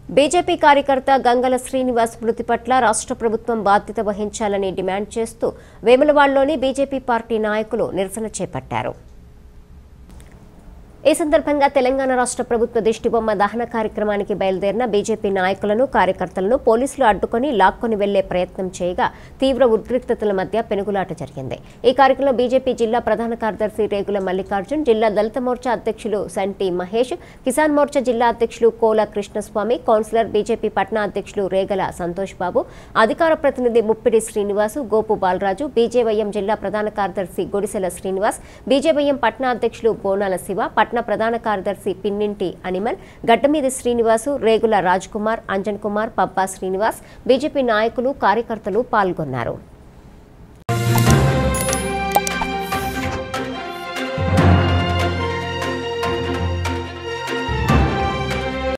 BJP కార్యకర్త గంగల శ్రీనివాస్ మృతి పట్ల రాష్ట్ర ప్రభుత్వం బాధ్యత వహించాలని డిమాండ్ చేస్తూ వేములవాడలోని బీజేపీ పార్టీ నాయకులు నిరసన చేపట్టారు ఈ సందర్భంగా తెలంగాణ రాష్ట్ర ప్రభుత్వ దిష్టిబొమ్మ దహన కార్యక్రమానికి బయలుదేరిన బీజేపీ నాయకులను కార్యకర్తలను పోలీసులు అడ్డుకొని లాక్కొని వెళ్లే ప్రయత్నం చేయగా తీవ్ర ఉద్రిక్తతల మధ్య పెనుగులాట జరిగింది ఈ కార్యక్రమంలో బీజేపీ జిల్లా ప్రధాన కార్యదర్శి రేగుల మల్లికార్జున్ జిల్లా దళిత మోర్చా అధ్యక్షులు సంటి మహేష్ కిసాన్ మోర్చా జిల్లా అధ్యక్షులు కోల కృష్ణస్వామి కౌన్సిలర్ బీజేపీ పట్నా అధ్యక్షులు రేగల సంతోష్ బాబు అధికార ప్రతినిధి ముప్పిడి శ్రీనివాసు గోపు బాలరాజు బీజేవైఎం జిల్లా ప్రధాన కార్యదర్శి గుడిసెల శ్రీనివాస్ బీజేవైఎం పట్నా అధ్యక్షులు బోనాల శివ పట్నా ప్రధాన కార్యదర్శి పిన్నింటి అనిమల్ గడ్డమీది శ్రీనివాసు రేగుల రాజ్ కుమార్ అంజన్ కుమార్ పబ్బా శ్రీనివాస్ బీజేపీ నాయకులు కార్యకర్తలు పాల్గొన్నారు